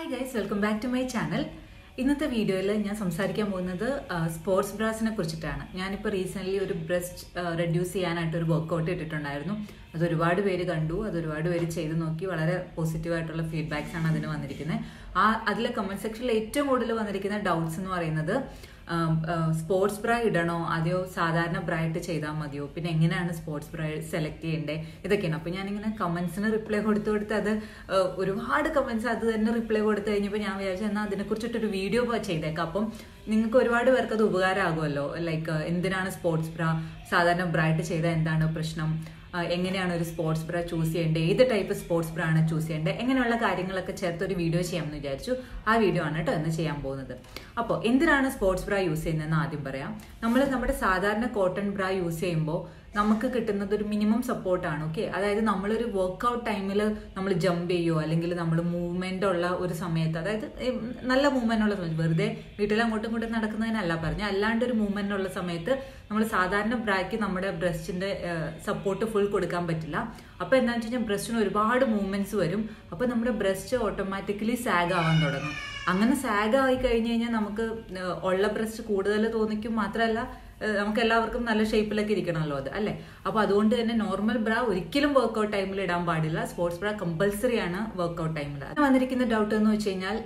hi guys welcome back to my channel ഇന്നത്തെ വീഡിയോയിൽ ഞാൻ സംസാരിക്കാൻ പോകുന്നത് സ്പോർട്സ് ബ്രാസിനെ കുറിച്ചിട്ടാണ് ഞാനിപ്പോൾ റീസെൻ്റ്ലി ഒരു ബ്രസ്റ്റ് റെഡ്യൂസ് ചെയ്യാനായിട്ട് ഒരു വർക്കൗട്ട് ഇട്ടിട്ടുണ്ടായിരുന്നു അത് ഒരുപാട് പേര് കണ്ടു അത് ഒരുപാട് പേര് ചെയ്ത് നോക്കി വളരെ പോസിറ്റീവായിട്ടുള്ള ഫീഡ്ബാക്സ് ആണ് അതിന് വന്നിരിക്കുന്നത് ആ അതിലെ കമൻറ്റ് സെക്ഷനിൽ ഏറ്റവും കൂടുതൽ വന്നിരിക്കുന്ന ഡൗട്ട്സ് എന്ന് പറയുന്നത് സ്പോർട്സ് ബ്ര ഇടണോ അതെയോ സാധാരണ ബ്രായിട്ട് ചെയ്താൽ മതിയോ പിന്നെ എങ്ങനെയാണ് സ്പോർട്സ് ബ്ര സെലക്ട് ചെയ്യേണ്ടത് ഇതൊക്കെയാണ് അപ്പോൾ ഞാനിങ്ങനെ കമൻസിന് റിപ്ലൈ കൊടുത്തു കൊടുത്ത് അത് ഒരുപാട് കമൻസ് അത് തന്നെ റിപ്ലൈ കൊടുത്തു കഴിഞ്ഞപ്പോൾ ഞാൻ വിചാരിച്ചു എന്നാൽ അതിനെക്കുറിച്ചിട്ടൊരു വീഡിയോ ചെയ്തേക്കാം അപ്പം നിങ്ങൾക്ക് ഒരുപാട് പേർക്ക് അത് ഉപകാരമാകുമല്ലോ ലൈക്ക് എന്തിനാണ് സ്പോർട്സ് ബ്ര സാധാരണ ബ്രായിട്ട് ചെയ്താൽ എന്താണ് പ്രശ്നം എങ്ങനെയാണ് ഒരു സ്പോർട്സ് ബ്ര ചൂസ് ചെയ്യേണ്ടത് ഏത് ടൈപ്പ് സ്പോർട്സ് ബ്ര ആണ് ചൂസ് ചെയ്യേണ്ടത് എങ്ങനെയുള്ള കാര്യങ്ങളൊക്കെ ചേർത്ത് ഒരു വീഡിയോ ചെയ്യാമെന്ന് വിചാരിച്ചു ആ വീഡിയോ ആണ് കേട്ടോ ഇന്ന് ചെയ്യാൻ പോകുന്നത് അപ്പോൾ എന്തിനാണ് സ്പോർട്സ് ബ്ര യൂസ് ചെയ്യുന്നതെന്ന് ആദ്യം പറയാം നമ്മൾ നമ്മുടെ സാധാരണ കോട്ടൺ ബ്ര യൂസ് ചെയ്യുമ്പോൾ നമുക്ക് കിട്ടുന്നത് ഒരു മിനിമം സപ്പോർട്ടാണ് ഓക്കെ അതായത് നമ്മളൊരു വർക്കൗട്ട് ടൈമിൽ നമ്മൾ ജമ്പ് ചെയ്യുമോ അല്ലെങ്കിൽ നമ്മൾ മൂവ്മെൻ്റ് ഉള്ള ഒരു സമയത്ത് അതായത് നല്ല മൂവ്മെൻ്റ് ഉള്ള സമയത്ത് വെറുതെ വീട്ടിൽ അങ്ങോട്ടും ഇങ്ങോട്ടും നടക്കുന്നതിനല്ല പറഞ്ഞു അല്ലാണ്ട് ഒരു മൂവ്മെൻ്റ് ഉള്ള സമയത്ത് നമ്മൾ സാധാരണ ബ്രാക്ക് നമ്മുടെ ബ്രസ്റ്റിൻ്റെ സപ്പോർട്ട് ഫുൾ കൊടുക്കാൻ പറ്റില്ല അപ്പോൾ എന്താണെന്ന് വെച്ച് കഴിഞ്ഞാൽ ബ്രസ്റ്റിന് ഒരുപാട് മൂവ്മെൻറ്റ്സ് വരും അപ്പോൾ നമ്മുടെ ബ്രസ്റ്റ് ഓട്ടോമാറ്റിക്കലി സാഗ് ആവാൻ തുടങ്ങും അങ്ങനെ സാഗ് ആയി കഴിഞ്ഞ് കഴിഞ്ഞാൽ നമുക്ക് ഉള്ള ബ്രസ്റ്റ് കൂടുതൽ തോന്നിക്കും മാത്രമല്ല നമുക്ക് എല്ലാവർക്കും നല്ല ഷേപ്പിലൊക്കെ ഇരിക്കണമല്ലോ അത് അല്ലേ അപ്പോൾ അതുകൊണ്ട് തന്നെ നോർമൽ ബ്ര ഒരിക്കലും വർക്കൗട്ട് ടൈമിൽ ഇടാൻ പാടില്ല സ്പോർട്സ് ബ്ര കമ്പൽസറി ആണ് വർക്കൗട്ട് ടൈമിൽ വന്നിരിക്കുന്ന ഡൗട്ട് എന്ന് വെച്ച് കഴിഞ്ഞാൽ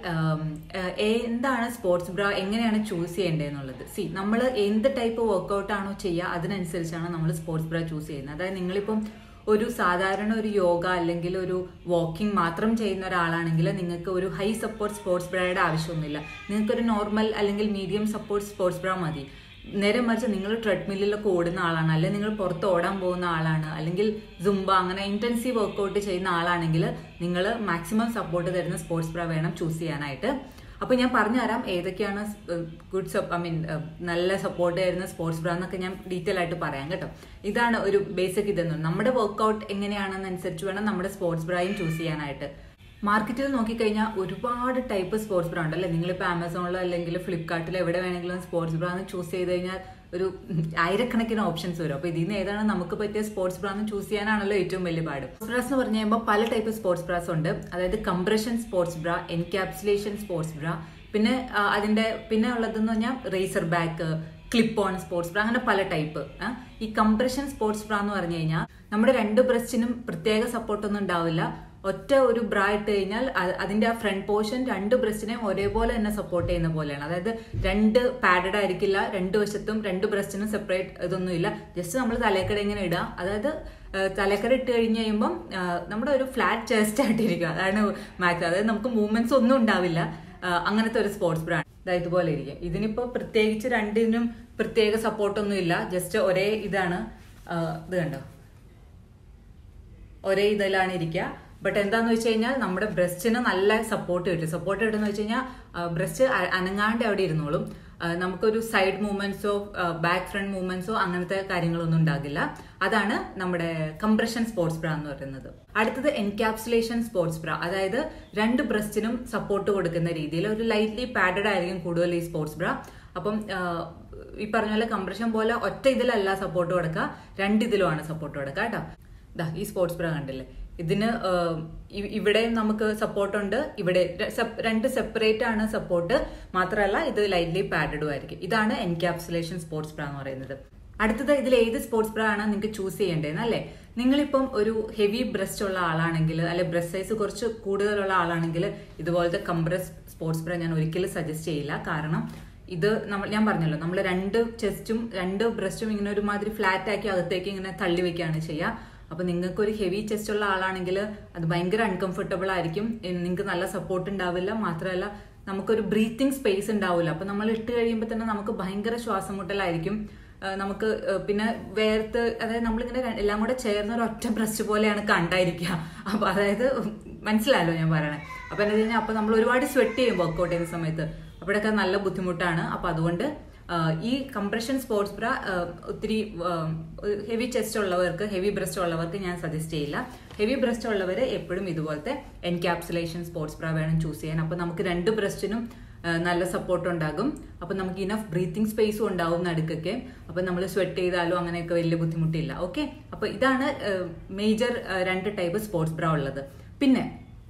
എന്താണ് സ്പോർട്സ് ബ്ര എങ്ങനെയാണ് ചൂസ് ചെയ്യേണ്ടതെന്നുള്ളത് സി നമ്മൾ എന്ത് ടൈപ്പ് വർക്കൗട്ട് ആണോ ചെയ്യുക അതിനനുസരിച്ചാണ് നമ്മൾ സ്പോർട്സ് ബ്ര ചൂസ് ചെയ്യുന്നത് അതായത് നിങ്ങളിപ്പം ഒരു സാധാരണ ഒരു യോഗ അല്ലെങ്കിൽ ഒരു വാക്കിംഗ് മാത്രം ചെയ്യുന്ന ഒരാളാണെങ്കിൽ നിങ്ങൾക്ക് ഒരു ഹൈ സപ്പോർട്ട് സ്പോർട്സ് ബ്രയുടെ ആവശ്യമൊന്നുമില്ല നിങ്ങൾക്കൊരു നോർമൽ അല്ലെങ്കിൽ മീഡിയം സപ്പോർട്ട് സ്പോർട്സ് ബ്ര മതി നേരെ മറിച്ച് നിങ്ങൾ ട്രെഡ്മില്ലൊക്കെ ഓടുന്ന ആളാണ് അല്ലെങ്കിൽ നിങ്ങൾ പുറത്ത് ഓടാൻ പോകുന്ന ആളാണ് അല്ലെങ്കിൽ സുംബ അങ്ങനെ ഇന്റൻസീവ് വർക്കൗട്ട് ചെയ്യുന്ന ആളാണെങ്കിൽ നിങ്ങൾ മാക്സിമം സപ്പോർട്ട് തരുന്ന സ്പോർട്സ് ബ്ര വേണം ചൂസ് ചെയ്യാനായിട്ട് അപ്പോൾ ഞാൻ പറഞ്ഞു തരാം ഏതൊക്കെയാണ് ഗുഡ് സപ്പ് ഐ മീൻ നല്ല സപ്പോർട്ട് തരുന്ന സ്പോർട്സ് ബ്രാ എന്നൊക്കെ ഞാൻ ഡീറ്റെയിൽ ആയിട്ട് പറയാം കേട്ടോ ഇതാണ് ഒരു ബേസിക് ഇതെന്ന് നമ്മുടെ വർക്കൗട്ട് എങ്ങനെയാണെന്നനുസരിച്ച് വേണം നമ്മുടെ സ്പോർട്സ് ബ്രായും ചൂസ് ചെയ്യാനായിട്ട് മാർക്കറ്റിൽ നോക്കിക്കഴിഞ്ഞാൽ ഒരുപാട് ടൈപ്പ് സ്പോർട്സ് ബ്രാ ഉണ്ടല്ലേ നിങ്ങളിപ്പോൾ ആമസോണിലോ അല്ലെങ്കിൽ ഫ്ലിപ്കാർട്ടിലോ എവിടെ വേണമെങ്കിലും സ്പോർട്സ് ബ്രാ എന്ന് ചൂസ് ചെയ്ത് കഴിഞ്ഞാൽ ഒരു ആയിരക്കണക്കിന് ഓപ്ഷൻസ് വരും അപ്പോൾ ഇതിൽ നിന്ന് ഏതാണ് നമുക്ക് പറ്റിയ സ്പോർട്സ് ബ്രാ എന്ന് ചൂസ് ചെയ്യാനാണല്ലോ ഏറ്റവും വലിയ പാട് സ്പോർട്സ് ബ്രാസ് എന്ന് പറഞ്ഞു കഴിയുമ്പോൾ പല ടൈപ്പ് സ്പോർട്സ് ബ്രാസ് ഉണ്ട് അതായത് compression sports bra encapsulation sports bra പിന്നെ അതിന്റെ പിന്നെ ഉള്ളതെന്ന് പറഞ്ഞാൽ racer back clip on sports bra അങ്ങനെ പല ടൈപ്പ് ഈ കംപ്രഷൻ സ്പോർട്സ് ബ്രാ എന്ന് പറഞ്ഞു കഴിഞ്ഞാൽ നമ്മുടെ രണ്ട് ബ്രസ്റ്റിനും പ്രത്യേക സപ്പോർട്ടൊന്നും ഉണ്ടാവില്ല ഒറ്റ ഒരു ബ്രാ ഇട്ട് കഴിഞ്ഞാൽ അതിന്റെ ആ ഫ്രണ്ട് പോർഷൻ രണ്ട് ബ്രസ്റ്റിനെയും ഒരേപോലെ തന്നെ സപ്പോർട്ട് ചെയ്യുന്ന പോലെയാണ് അതായത് രണ്ട് പാഡഡ് ആയിരിക്കില്ല രണ്ട് വശത്തും രണ്ട് ബ്രസ്റ്റിനും സെപ്പറേറ്റ് ഇതൊന്നുമില്ല ജസ്റ്റ് നമ്മൾ തലേക്കട ഇങ്ങനെ ഇടുക അതായത് തലക്കര ഇട്ട് കഴിഞ്ഞ് കഴിയുമ്പം നമ്മുടെ ഒരു ഫ്ലാറ്റ് ചെസ്റ്റ് ആയിട്ടിരിക്കുക അതാണ് മാക്സ് അതായത് നമുക്ക് മൂവ്മെന്റ്സ് ഒന്നും ഉണ്ടാവില്ല അങ്ങനത്തെ ഒരു സ്പോർട്സ് ബ്രാൻഡ് ഇതുപോലെ ഇരിക്കും ഇതിനിപ്പോ പ്രത്യേകിച്ച് രണ്ടിനും പ്രത്യേക സപ്പോർട്ടൊന്നും ഇല്ല ജസ്റ്റ് ഒരേ ഇതാണ് ഇത് കണ്ടോ ഒരേ ഇതിലാണ് ഇരിക്കുക ബട്ട് എന്താന്ന് വെച്ച് കഴിഞ്ഞാൽ നമ്മുടെ ബ്രസ്റ്റിന് നല്ല സപ്പോർട്ട് കിട്ടും സപ്പോർട്ട് കിട്ടുന്ന വെച്ച് കഴിഞ്ഞാൽ ബ്രസ്റ്റ് അനങ്ങാണ്ട് അവിടെ ഇരുന്നോളും നമുക്കൊരു സൈഡ് മൂവ്മെന്റ്സോ ബാക്ക് ഫ്രണ്ട് മൂവ്മെന്റ്സോ അങ്ങനത്തെ കാര്യങ്ങളൊന്നും ഉണ്ടാകില്ല അതാണ് നമ്മുടെ കംപ്രഷൻ സ്പോർട്സ് ബ്ര എന്ന് പറയുന്നത് അടുത്തത് എൻക്യാപ്സുലേഷൻ സ്പോർട്സ് ബ്ര അതായത് രണ്ട് ബ്രസ്റ്റിനും സപ്പോർട്ട് കൊടുക്കുന്ന രീതിയിൽ ഒരു ലൈറ്റ്ലി പാഡഡ് ആയിരിക്കും കൂടുതൽ ഈ സ്പോർട്സ് ബ്ര അപ്പം ഈ പറഞ്ഞ പോലെ കംപ്രഷൻ പോലെ ഒറ്റ ഇതിലല്ല സപ്പോർട്ട് കൊടുക്കുക രണ്ട് ഇതിലുമാണ് സപ്പോർട്ട് കൊടുക്കുക കേട്ടോ ദാ ഈ സ്പോർട്സ് ബ്ര കണ്ടില്ലേ ഇതിന് ഇവിടെയും നമുക്ക് സപ്പോർട്ട് ഉണ്ട് ഇവിടെ രണ്ട് സെപ്പറേറ്റ് ആണ് സപ്പോർട്ട് മാത്രമല്ല ഇത് ലൈറ്റ്ലി പാഡഡും ആയിരിക്കും ഇതാണ് എൻക്യാപ്സുലേഷൻ സ്പോർട്സ് ബ്ര എന്ന് പറയുന്നത് അടുത്തത് ഇതിൽ ഏത് സ്പോർട്സ് ബ്ര ആണ് നിങ്ങൾക്ക് ചൂസ് ചെയ്യേണ്ടതെന്ന് അല്ലേ നിങ്ങളിപ്പം ഒരു ഹെവി ബ്രസ്റ്റ് ഉള്ള ആളാണെങ്കിൽ അല്ലെ ബ്രസ്റ്റ് സൈസ് കുറച്ച് കൂടുതലുള്ള ആളാണെങ്കിൽ ഇതുപോലത്തെ കംപ്രസ് സ്പോർട്സ് ബ്ര ഞാൻ ഒരിക്കലും സജസ്റ്റ് ചെയ്യില്ല കാരണം ഇത് നമ്മൾ ഞാൻ പറഞ്ഞല്ലോ നമ്മൾ രണ്ട് ചെസ്റ്റും രണ്ട് ബ്രസ്റ്റും ഇങ്ങനെ ഒരുമാതിരി ഫ്ലാറ്റ് ആക്കി അകത്തേക്ക് ഇങ്ങനെ തള്ളി വെക്കുകയാണ് ചെയ്യുക അപ്പൊ നിങ്ങൾക്ക് ഒരു ഹെവി ചെസ്റ്റ് ഉള്ള ആളാണെങ്കിൽ അത് ഭയങ്കര അൺകംഫർട്ടബിൾ ആയിരിക്കും നിങ്ങൾക്ക് നല്ല സപ്പോർട്ട് ഉണ്ടാവില്ല മാത്രമല്ല നമുക്കൊരു ബ്രീത്തിങ് സ്പേസ് ഉണ്ടാവില്ല അപ്പൊ നമ്മൾ ഇട്ട് കഴിയുമ്പോൾ തന്നെ നമുക്ക് ഭയങ്കര ശ്വാസം മുട്ടലായിരിക്കും നമുക്ക് പിന്നെ വേർത്ത് അതായത് നമ്മളിങ്ങനെ എല്ലാം കൂടെ ചേർന്ന ഒരു ഒറ്റ ബ്രസ്റ്റ് പോലെയാണ് കണ്ടായിരിക്കുക അപ്പൊ അതായത് മനസ്സിലായല്ലോ ഞാൻ പറയണേ അപ്പൊ എന്താ കഴിഞ്ഞാൽ അപ്പൊ നമ്മൾ ഒരുപാട് സ്വെറ്റ് ചെയ്യും വർക്കൗട്ട് ചെയ്യുന്ന സമയത്ത് അപ്പോഴൊക്കെ നല്ല ബുദ്ധിമുട്ടാണ് അപ്പൊ അതുകൊണ്ട് ഈ കംപ്രഷൻ സ്പോർട്സ് ബ്ര ഒത്തിരി ഹെവി ചെസ്റ്റ് ഉള്ളവർക്ക് ഹെവി ബ്രസ്റ്റ് ഉള്ളവർക്ക് ഞാൻ സജസ്റ്റ് ചെയ്യില്ല ഹെവി ബ്രസ്റ്റ് ഉള്ളവർ എപ്പോഴും ഇതുപോലത്തെ എൻക്യാപ്സുലേഷൻ സ്പോർട്സ് ബ്ര വേണം ചൂസ് ചെയ്യാൻ അപ്പോൾ നമുക്ക് രണ്ട് ബ്രസ്റ്റിനും നല്ല സപ്പോർട്ട് ഉണ്ടാകും അപ്പം നമുക്ക് ഇനഫ് ബ്രീത്തിങ് സ്പേസും ഉണ്ടാവും നടുക്കൊക്കെ അപ്പം നമ്മൾ സ്വെറ്റ് ചെയ്താലും അങ്ങനെയൊക്കെ വലിയ ബുദ്ധിമുട്ടില്ല ഓക്കെ അപ്പോൾ ഇതാണ് മേജർ രണ്ട് ടൈപ്പ് സ്പോർട്സ് ബ്ര ഉള്ളത് പിന്നെ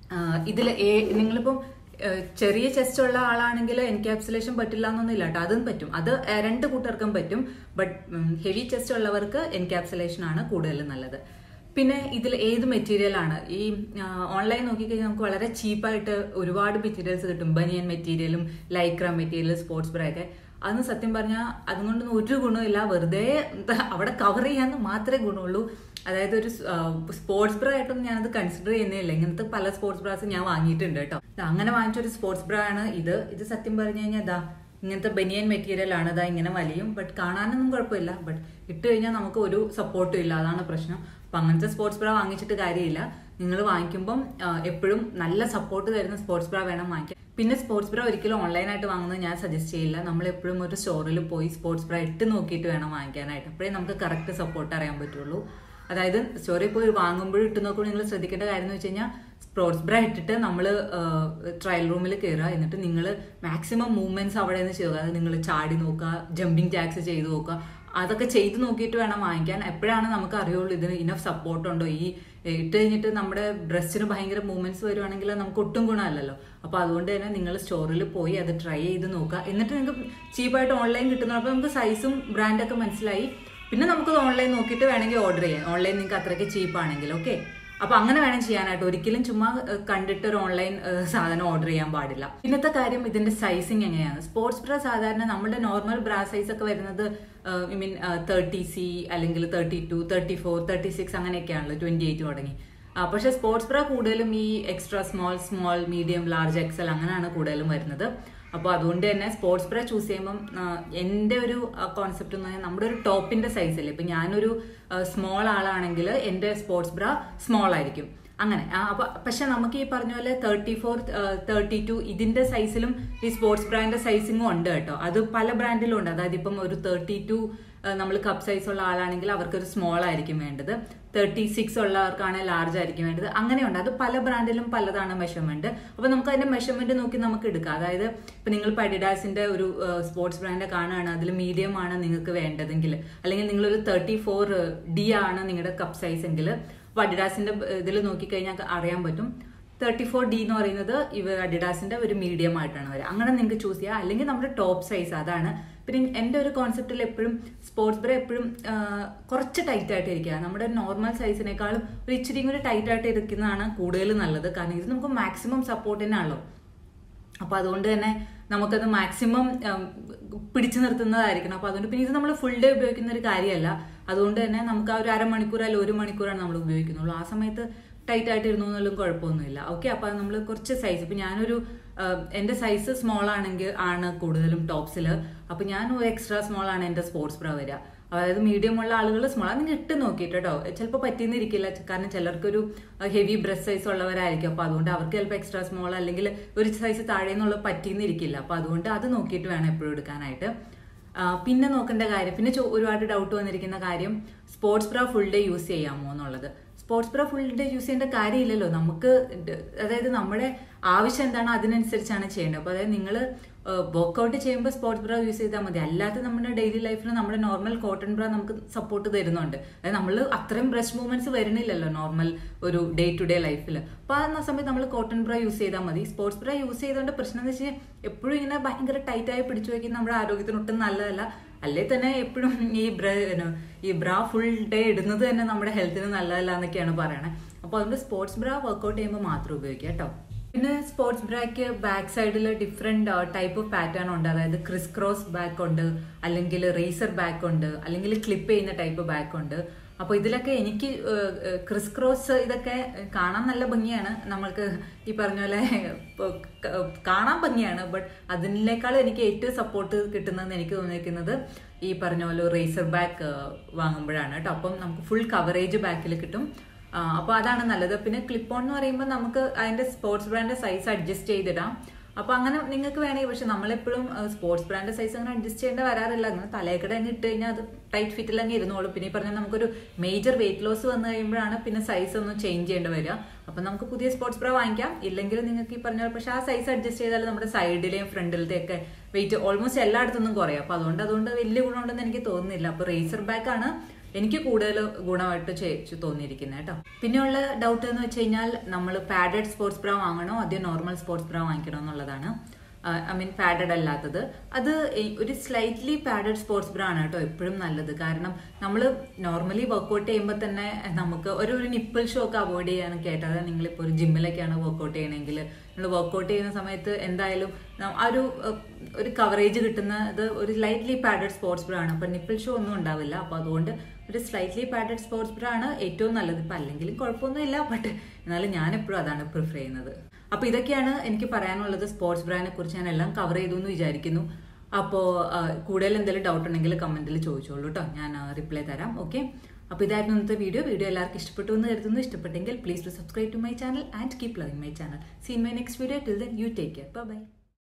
ഇതിൽ നിങ്ങളിപ്പം ഏഹ് ചെറിയ ചെസ്റ്റ് ഉള്ള ആളാണെങ്കിൽ എൻക്യാപ്സുലേഷൻ പറ്റില്ല എന്നൊന്നുമില്ല കേട്ടോ അതും പറ്റും അത് ഏഹ് രണ്ട് കൂട്ടർക്കും പറ്റും ബട്ട് ഹെവി ചെസ്റ്റ് ഉള്ളവർക്ക് എൻക്യാപ്സുലേഷൻ ആണ് കൂടുതൽ നല്ലത് പിന്നെ ഇതിൽ ഏത് മെറ്റീരിയൽ ആണ് ഈ ഓൺലൈൻ നോക്കിക്കഴിഞ്ഞാൽ നമുക്ക് വളരെ ചീപ്പായിട്ട് ഒരുപാട് മെറ്റീരിയൽസ് കിട്ടും ബനിയൻ മെറ്റീരിയലും ലൈക്ര മെറ്റീരിയൽ സ്പോർട്സ് ബ്രാ ഒക്കെ അതൊന്നും സത്യം പറഞ്ഞാൽ അതുകൊണ്ടൊന്നും ഒരു ഗുണമില്ല വെറുതെ എന്താ അവിടെ കവർ ചെയ്യാന്ന് മാത്രമേ ഗുണമുള്ളൂ അതായത് ഒരു സ്പോർട്സ് ബ്രാ ആയിട്ടൊന്നും ഞാനത് കൺസിഡർ ചെയ്യുന്നില്ല ഇങ്ങനത്തെ പല സ്പോർട്സ് ബ്രാസ് ഞാൻ വാങ്ങിയിട്ടുണ്ട് കേട്ടോ ദാ അങ്ങനെ വാങ്ങിച്ച ഒരു സ്പോർട്സ് ബ്രാ ആണ് ഇത് ഇത് സത്യം പറഞ്ഞു കഴിഞ്ഞാൽ ഇതാ ഇങ്ങനത്തെ ബനിയൻ മെറ്റീരിയൽ ആണ് ഇതാ ഇങ്ങനെ വലിയും ബട്ട് കാണാനൊന്നും കുഴപ്പമില്ല ബട്ട് ഇട്ട് കഴിഞ്ഞാൽ നമുക്ക് ഒരു സപ്പോർട്ടും ഇല്ല അതാണ് പ്രശ്നം അപ്പൊ അങ്ങനത്തെ സ്പോർട്സ് ബ്രാ വാങ്ങിച്ചിട്ട് കാര്യമില്ല നിങ്ങൾ വാങ്ങിക്കുമ്പം എപ്പോഴും നല്ല സപ്പോർട്ട് തരുന്ന സ്പോർട്സ് ബ്രാ വേണം വാങ്ങിക്കാൻ പിന്നെ സ്പോർട്സ് ബ്രാ ഒരിക്കലും ഓൺലൈനായിട്ട് വാങ്ങുന്നത് ഞാൻ സജസ്റ്റ് ചെയ്യില്ല നമ്മൾ എപ്പോഴും ഒരു സ്റ്റോറിൽ പോയി സ്പോർട്സ് ബ്രാ ഇട്ട് നോക്കിയിട്ട് വേണം വാങ്ങിക്കാനായിട്ട് അപ്പോഴേ നമുക്ക് കറക്റ്റ് സപ്പോർട്ട് അറിയാൻ പറ്റുള്ളൂ അതായത് സ്റ്റോറിൽ പോയി വാങ്ങുമ്പോഴും ഇട്ട് നോക്കുമ്പോൾ നിങ്ങൾ ശ്രദ്ധിക്കേണ്ട കാര്യം എന്ന് വെച്ച് കഴിഞ്ഞാൽ സ്പോർട്സ് ബ്രാ ഇട്ടിട്ട് നമ്മൾ ട്രയൽ റൂമിൽ കയറുക എന്നിട്ട് നിങ്ങൾ മാക്സിമം മൂവ്മെന്റ്സ് അവിടെ നിന്ന് ചെയ്യുക അതായത് നിങ്ങൾ ചാടി നോക്കുക ജമ്പിങ് ജാക്സ് ചെയ്ത് നോക്കുക അതൊക്കെ ചെയ്ത് നോക്കിയിട്ട് വേണം വാങ്ങിക്കാൻ എപ്പോഴാണ് നമുക്ക് അറിയുള്ളൂ ഇതിന് ഇനഫ് സപ്പോർട്ട് ഉണ്ടോ ഈ ഇട്ട് കഴിഞ്ഞിട്ട് നമ്മുടെ ബ്രസ്റ്റിന് ഭയങ്കര മൂവ്മെന്റ്സ് വരുവാണെങ്കിൽ നമുക്ക് ഒട്ടും ഗുണമല്ലല്ലോ അപ്പോൾ അതുകൊണ്ട് തന്നെ നിങ്ങൾ സ്റ്റോറിൽ പോയി അത് ട്രൈ ചെയ്ത് നോക്കുക എന്നിട്ട് നിങ്ങൾക്ക് ചീപ്പായിട്ട് ഓൺലൈൻ കിട്ടുന്ന അപ്പോൾ നമുക്ക് സൈസും ബ്രാൻഡൊക്കെ മനസ്സിലായി പിന്നെ നമുക്കത് ഓൺലൈൻ നോക്കിയിട്ട് വേണമെങ്കിൽ ഓർഡർ ചെയ്യാം ഓൺലൈൻ നിങ്ങൾക്ക് അത്രയ്ക്ക് ചീപ്പാണെങ്കിൽ ഓക്കെ അപ്പൊ അങ്ങനെ വേണം ചെയ്യാനായിട്ട് ഒരിക്കലും ചുമ്മാ ഏഹ്, കണ്ടിട്ട് ഒരു ഓൺലൈൻ ഏഹ്, സാധനം ഓർഡർ ചെയ്യാൻ പാടില്ല പിന്നത്തെ കാര്യം ഇതിന്റെ സൈസിങ് എങ്ങനെയാണ് സ്പോർട്സ് ബ്രാ സാധാരണ നമ്മുടെ നോർമൽ ബ്രാ സൈസ് ഒക്കെ വരുന്നത് ഐ മീൻ തേർട്ടി സി അല്ലെങ്കിൽ thirty two thirty four thirty six അങ്ങനെയൊക്കെയാണല്ലോ ട്വന്റി എയ്റ്റ് തുടങ്ങി ആ, പക്ഷെ സ്പോർട്സ് ബ്രാ കൂടുതലും ഈ extra small small medium large XL അങ്ങനെയാണ് കൂടുതലും വരുന്നത് അപ്പോൾ അതുകൊണ്ട് തന്നെ സ്പോർട്സ് ബ്രാ ചൂസ് ചെയ്യുമ്പം ആ, എൻ്റെ ഒരു കോൺസെപ്റ്റ് എന്ന് പറഞ്ഞാൽ നമ്മുടെ ഒരു ടോപ്പിന്റെ സൈസ് അല്ലേ ഇപ്പം ഞാനൊരു സ്മോൾ ആളാണെങ്കിൽ എൻ്റെ സ്പോർട്സ് ബ്രാ സ്മോൾ ആയിരിക്കും അങ്ങനെ ആ, അപ്പൊ പക്ഷെ നമുക്ക് ഈ പറഞ്ഞ പോലെ തേർട്ടി ഫോർ തേർട്ടി ടു ഇതിന്റെ സൈസിലും ഈ സ്പോർട്സ് ബ്രാൻഡിന്റെ സൈസിങ്ങും ഉണ്ട് കേട്ടോ അത് പല ബ്രാൻഡിലും ഉണ്ട് അതായത് ഇപ്പം ഒരു തേർട്ടി ടു നമ്മൾ കപ്പ് സൈസ് ഉള്ള ആളാണെങ്കിൽ അവർക്ക് ഒരു സ്മോൾ ആയിരിക്കും വേണ്ടത് തേർട്ടി സിക്സ് ഉള്ളവർക്കാണെങ്കിൽ ലാർജ് ആയിരിക്കും വേണ്ടത് അങ്ങനെയുണ്ട് അത് പല ബ്രാൻഡിലും പലതാണ് മെഷർമെന്റ് അപ്പൊ നമുക്ക് അതിന്റെ മെഷർമെന്റ് നോക്കി നമുക്ക് എടുക്കാം അതായത് ഇപ്പൊ നിങ്ങൾ പഡിഡാസിന്റെ ഒരു സ്പോർട്സ് ബ്രാൻഡ് കാണുകയാണ് അതിൽ മീഡിയം ആണ് നിങ്ങൾക്ക് വേണ്ടതെങ്കിൽ അല്ലെങ്കിൽ നിങ്ങളൊരു തേർട്ടി ഫോർ ഡി ആണ് നിങ്ങളുടെ കപ്പ് സൈസ് എങ്കിൽ അപ്പൊ അഡിഡാസിന്റെ ഇതിൽ നോക്കിക്കഴിഞ്ഞാൽ അറിയാൻ പറ്റും തേർട്ടി ഫോർ ഡി എന്ന് പറയുന്നത് ഇവ അഡിഡാസിന്റെ ഒരു മീഡിയം ആയിട്ടാണ് വരിക അങ്ങനെ നിങ്ങൾക്ക് ചൂസ് ചെയ്യാം അല്ലെങ്കിൽ നമ്മുടെ ടോപ്പ് സൈസ് അതാണ് പിന്നെ എൻ്റെ ഒരു കോൺസെപ്റ്റിൽ എപ്പോഴും സ്പോർട്സ് ബ്ര എപ്പോഴും കുറച്ച് ടൈറ്റ് ആയിട്ട് ഇരിക്കുക നമ്മുടെ നോർമൽ സൈസിനേക്കാളും ഒരു ഇച്ചിരി കൂടി ടൈറ്റ് ആയിട്ട് ഇരിക്കുന്നതാണ് കൂടുതൽ നല്ലത് കാരണം ഇത് നമുക്ക് മാക്സിമം സപ്പോർട്ടിനാണല്ലോ അപ്പൊ അതുകൊണ്ട് തന്നെ നമുക്കത് മാക്സിമം പിടിച്ചു നിർത്തുന്നതായിരിക്കണം അപ്പൊ അതുകൊണ്ട് പിന്നെ ഇത് നമ്മൾ ഫുൾ ഡേ ഉപയോഗിക്കുന്ന ഒരു കാര്യമല്ല അതുകൊണ്ട് തന്നെ നമുക്ക് ആ ഒരു അരമണിക്കൂർ അല്ലെങ്കിൽ ഒരു മണിക്കൂറാണ് നമ്മൾ ഉപയോഗിക്കുന്നുള്ളൂ ആ സമയത്ത് ടൈറ്റ് ആയിട്ട് ഇരുന്നു എന്നുള്ളതും കുഴപ്പമൊന്നുമില്ല ഓക്കെ അപ്പൊ നമ്മൾ കുറച്ച് സൈസ് ഇപ്പൊ ഞാനൊരു ആഹ്, എന്റെ സൈസ് സ്മോൾ ആണെങ്കിൽ ആണ് കൂടുതലും ടോപ്സിൽ അപ്പൊ ഞാൻ ഒരു എക്സ്ട്രാ സ്മോൾ ആണ് എന്റെ സ്പോർട്സ് ബ്ര വരിക അതായത് മീഡിയം ഉള്ള ആളുകൾ സ്മോൾ അത് നിങ്ങൾ ഇട്ട് നോക്കിയിട്ട് കേട്ടോ ചിലപ്പോൾ പറ്റിയെന്നിരിക്കില്ല കാരണം ചിലർക്കൊരു ഹെവി ബ്രസ്റ്റ് സൈസ് ഉള്ളവരായിരിക്കും അപ്പൊ അതുകൊണ്ട് അവർക്ക് ചിലപ്പോൾ എക്സ്ട്രാ സ്മോൾ അല്ലെങ്കിൽ ഒരു സൈസ് താഴെ നിന്നുള്ള പറ്റിയെന്നിരിക്കില്ല അപ്പൊ അതുകൊണ്ട് അത് നോക്കിയിട്ട് വേണം എപ്പോഴും എടുക്കാനായിട്ട് ആ, പിന്നെ നോക്കേണ്ട കാര്യം പിന്നെ ചോ- ഒരുപാട് ഡൗട്ട് വന്നിരിക്കുന്ന കാര്യം സ്പോർട്സ് ബ്ര ഫുൾ ഡേ യൂസ് ചെയ്യാമോ എന്നുള്ളത് സ്പോർട്സ് ബ്ര ഫുൾ ഡേ യൂസ് ചെയ്യേണ്ട കാര്യമില്ലല്ലോ നമുക്ക് ഡ- അതായത് നമ്മുടെ ആവശ്യം എന്താണ് അതിനനുസരിച്ചാണ് ചെയ്യേണ്ടത് അപ്പോൾ അതായത് നിങ്ങൾ വർക്കൗട്ട് ചെയ്യുമ്പോൾ സ്പോർട്സ് ബ്ര യൂസ് ചെയ്താൽ മതി അല്ലാതെ നമ്മുടെ ഡെയിലി ലൈഫിൽ നമ്മുടെ നോർമൽ കോട്ടൺ ബ്ര നമുക്ക് സപ്പോർട്ട് തരുന്നുണ്ട് അതായത് നമ്മൾ അത്രയും ബ്രസ്റ്റ് മൂവ്മെന്റ്സ് വരുന്നില്ലല്ലോ നോർമൽ ഒരു ഡേ ടു ഡേ ലൈഫിൽ അപ്പോൾ ആ സമയത്ത് നമ്മൾ കോട്ടൺ ബ്ര യൂസ് ചെയ്താൽ മതി സ്പോർട്സ് ബ്ര യൂസ് ചെയ്തുകൊണ്ട് പ്രശ്നം എന്ന് വെച്ചാൽ എപ്പോഴും ഇങ്ങനെ ഭയങ്കര ടൈറ്റായി പിടിച്ചു വയ്ക്കുന്ന നമ്മുടെ ആരോഗ്യത്തിന് ഒട്ടും നല്ലതല്ല അല്ലേ തന്നെ എപ്പോഴും ഈ ബ്ര പിന്നെ ഈ ബ്രാ ഫുൾ ഡേ ഇടുന്നത് തന്നെ നമ്മുടെ ഹെൽത്തിന് നല്ലതല്ല എന്നൊക്കെയാണ് പറയണത് അപ്പോൾ അതുകൊണ്ട് സ്പോർട്സ് ബ്രാ വർക്കൗട്ട് ചെയ്യുമ്പോൾ മാത്രം ഉപയോഗിക്കുക കേട്ടോ പിന്നെ സ്പോർട്സ് ബ്രാക്ക് ബാക്ക് സൈഡിൽ ഡിഫറെന്റ് ടൈപ്പ് ഓഫ് പാറ്റേൺ ഉണ്ട് അതായത് ക്രിസ് ക്രോസ് ബാക്ക് ഉണ്ട് അല്ലെങ്കിൽ റേസർ ബാക്ക് ഉണ്ട് അല്ലെങ്കിൽ ക്ലിപ്പ് ചെയ്യുന്ന ടൈപ്പ് ബാക്ക് ഉണ്ട് അപ്പോൾ ഇതിലൊക്കെ എനിക്ക് ക്രിസ് ക്രോസ് ഇതൊക്കെ കാണാൻ നല്ല ഭംഗിയാണ് നമ്മൾക്ക് ഈ പറഞ്ഞ പോലെ ഇപ്പൊ ക- കാണാൻ ഭംഗിയാണ് ബട്ട് അതിനേക്കാളും എനിക്ക് ഏറ്റവും സപ്പോർട്ട് കിട്ടുന്നതെന്ന് എനിക്ക് തോന്നിയിരിക്കുന്നത് ഈ പറഞ്ഞ പോലെ റേസർ ബാക്ക് വാങ്ങുമ്പോഴാണ് കേട്ടോ അപ്പം നമുക്ക് ഫുൾ കവറേജ് ബാക്കിൽ കിട്ടും ആ, അപ്പൊ അതാണ് നല്ലത് പിന്നെ ക്ലിപ്പ് ഓൺ എന്ന് പറയുമ്പോൾ നമുക്ക് അതിന്റെ സ്പോർട്സ് ബ്രാൻഡ് സൈസ് അഡ്ജസ്റ്റ് ചെയ്തിടാം അപ്പൊ അങ്ങനെ നിങ്ങൾക്ക് വേണമെങ്കിൽ പക്ഷെ നമ്മളെപ്പോഴും സ്പോർട്സ് ബ്രാൻഡ് സൈസ് അങ്ങനെ അഡ്ജസ്റ്റ് ചെയ്യേണ്ട വരാറില്ല അങ്ങനെ തലയക്കട അങ്ങ് ഇട്ട് കഴിഞ്ഞാൽ അത് ടൈറ്റ് ഫിറ്റിൽ അങ്ങ് ഇരുന്നോളും പിന്നെ ഈ പറഞ്ഞാൽ നമുക്കൊരു മേജർ വെയിറ്റ് ലോസ് വന്നു കഴിയുമ്പോഴാണ് പിന്നെ സൈസ് ഒന്ന് ചേഞ്ച് ചെയ്യേണ്ടി വരിക അപ്പൊ നമുക്ക് പുതിയ സ്പോർട്സ് ബ്രാ വാങ്ങിക്കാം ഇല്ലെങ്കിൽ നിങ്ങൾക്ക് ഈ പറഞ്ഞ പോലെ പക്ഷെ ആ സൈസ് അഡ്ജസ്റ്റ് ചെയ്താൽ നമ്മുടെ സൈഡിലെയും ഫ്രണ്ടിലത്തെ ഒക്കെ വെയിറ്റ് ഓൾമോസ്റ്റ് എല്ലായിടത്തുനിന്നും കുറയും അപ്പൊ അതുകൊണ്ട് അതുകൊണ്ട് വലിയ ഗുണമുണ്ടെന്ന് എനിക്ക് തോന്നുന്നില്ല അപ്പൊ റേസർ ബാക്ക് ആണ് എനിക്ക് കൂടുതൽ ഗുണമായിട്ട് ചെയ്യിച്ചു തോന്നിയിരിക്കുന്നത് കേട്ടോ പിന്നെയുള്ള ഡൗട്ട് എന്ന് വെച്ച് കഴിഞ്ഞാൽ നമ്മൾ പാഡഡ് സ്പോർട്സ് ബ്രാ വാങ്ങണോ അതോ നോർമൽ സ്പോർട്സ് ബ്രാ വാങ്ങിക്കണോ എന്നുള്ളതാണ് ഐ മീൻ പാഡഡ് അല്ലാത്തത് അത് ഈ ഒരു സ്ലൈറ്റ്ലി പാഡഡ് സ്പോർട്സ് ബ്രാ ആണ് കേട്ടോ എപ്പോഴും നല്ലത് കാരണം നമ്മൾ നോർമലി വർക്കൗട്ട് ചെയ്യുമ്പോൾ തന്നെ നമുക്ക് ഒരു ഒരു നിപ്പിൾ ഷോ ഒക്കെ അവോയ്ഡ് ചെയ്യാനൊക്കെ ആയിട്ട് അതായത് നിങ്ങളിപ്പോൾ ഒരു ജിമ്മിലൊക്കെയാണ് വർക്കൗട്ട് ചെയ്യണമെങ്കിൽ നമ്മൾ വർക്കൗട്ട് ചെയ്യുന്ന സമയത്ത് എന്തായാലും ന- ആ ഒരു അഹ്, ഒരു കവറേജ് കിട്ടുന്നത് ഒരു ലൈറ്റ്ലി പാഡഡ് സ്പോർട്സ് ബ്രാ ആണ് അപ്പം നിപ്പിൾ ഷോ ഒന്നും ഉണ്ടാവില്ല അപ്പോൾ അതുകൊണ്ട് ഒരു സ്ലൈറ്റ്ലി പാഡഡ് സ്പോർട്സ് ബ്രാ ആണ് ഏറ്റവും നല്ലത് ഇപ്പം അല്ലെങ്കിലും കുഴപ്പമൊന്നുമില്ല ബട്ട് എന്നാലും ഞാൻ എപ്പോഴും അതാണ് പ്രിഫർ ചെയ്യുന്നത് അപ്പൊ ഇതൊക്കെയാണ് എനിക്ക് പറയാനുള്ളത് സ്പോർട്സ് ബ്രാൻഡിനെ കുറിച്ച് ഞാൻ എല്ലാം കവർ ചെയ്തു എന്ന് വിചാരിക്കുന്നു അപ്പോൾ കൂടുതൽ എന്തെങ്കിലും ഡൗട്ട് ഉണ്ടെങ്കിൽ കമന്റിൽ ചോദിച്ചോളൂ കേട്ടോ ഞാൻ റിപ്ലൈ തരാം ഓക്കെ അപ്പോൾ ഇതായിരുന്നു ഇന്നത്തെ വീഡിയോ വീഡിയോ എല്ലാവർക്കും ഇഷ്ടപ്പെട്ടു എന്ന് കരുതുന്നു ഇഷ്ടപ്പെട്ടെങ്കിൽ please to subscribe to my channel and keep loving my channel seen my next video till then you take care by